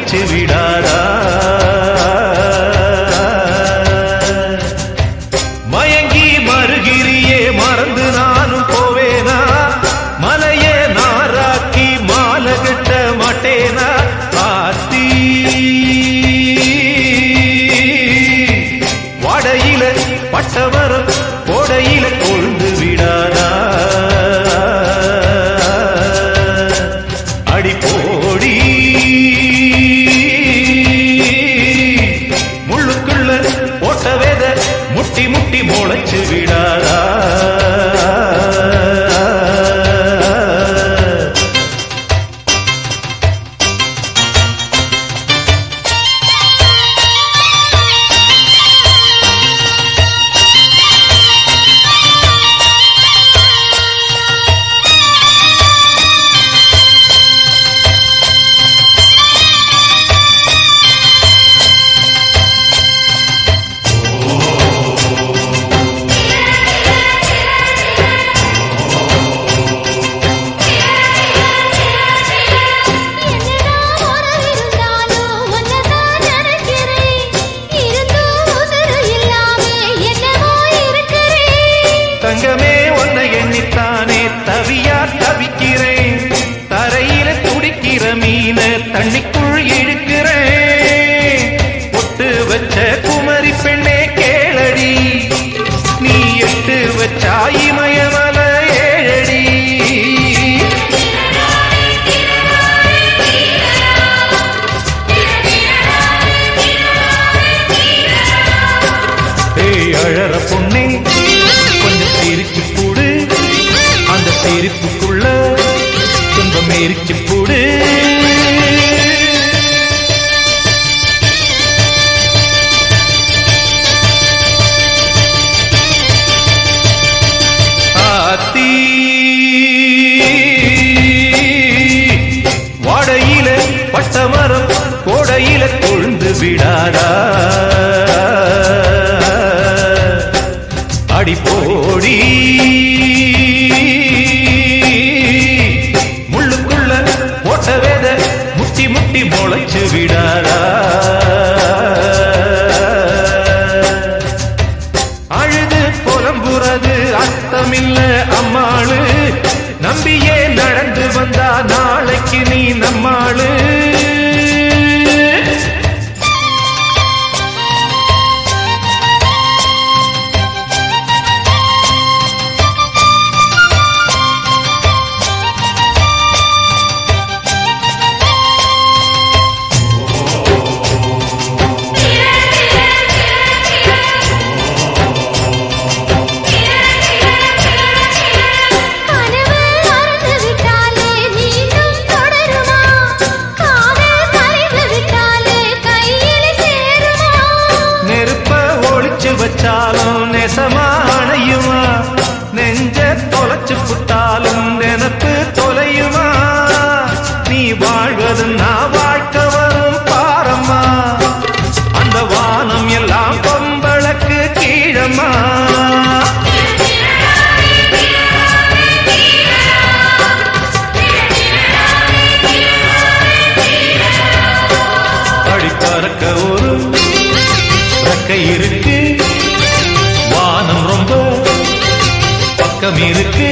முளைச்சு விடாதா மயங்கி மறுகிரியே மறந்து நானும் போவேனா மலையே நாராக்கி மாலை கட்ட மாட்டேனா ஆத்தி வடையில பட்டவரம் கோடையில கொழுந்து விடாதா அடி போடி முள்ளுக்குள்ள போட்ட வேத முட்டி முட்டி முளைச்சு விடாதா என்னதான் உறவிருந்தாலும் உன்னைதான் நினைக்கிறேன். இருந்தும் உசுரு இல்லாம என்னவோ இருக்கிறேன். தங்கமே உன்னை எண்ணித்தானே தவியா தவிக்கிறேன் தரையில துடிக்கிற மீன தண்ணிக்குள் இழுக்கிறேன் பொட்டு வச்ச குமரி பெண்ணே கேளடி நீ எட்டு வச்சா இமயமல ஏழடி ஏய் அழற பொண்ணே கொஞ்சம் சிரிச்சு கூடு அந்த சிரிப்புக்குள்ள துன்பம் எரிச்சு கூடு ஆத்தி வாடையில பட்டமரம் கோடையில கொழுந்து விடாதா அடி போடி முள்ளுக்குள்ள போட்ட வேத முட்டி முட்டி முளைச்சு விடாதா அழுது புலம்புறது அர்த்தமில்ல அம்மாளு நம்பியே நடந்து வந்தா நாளைக்கு நீ நம்மாளு கனவு மறந்து விட்டாலே மீண்டும் தொடருமா? காதல் கலைந்து விட்டாலே கையில் சேருமா? நெருப்ப ஒளிச்சு வச்சாலும் நெசமா அணையுமா நெஞ்ச தொலைச்சு புட்டாலும் நினப்பு தொலையுமா நீ வாழ்வது நான் வாழ்க்க வரும் பாரம்மா அந்த வானம் எல்லாம் பொம்பளக்கு கீழம்மா படி பறக்க ஒரு ரெக்கை இருக்கு வானம் ரொம்ப பக்கம் இருக்கு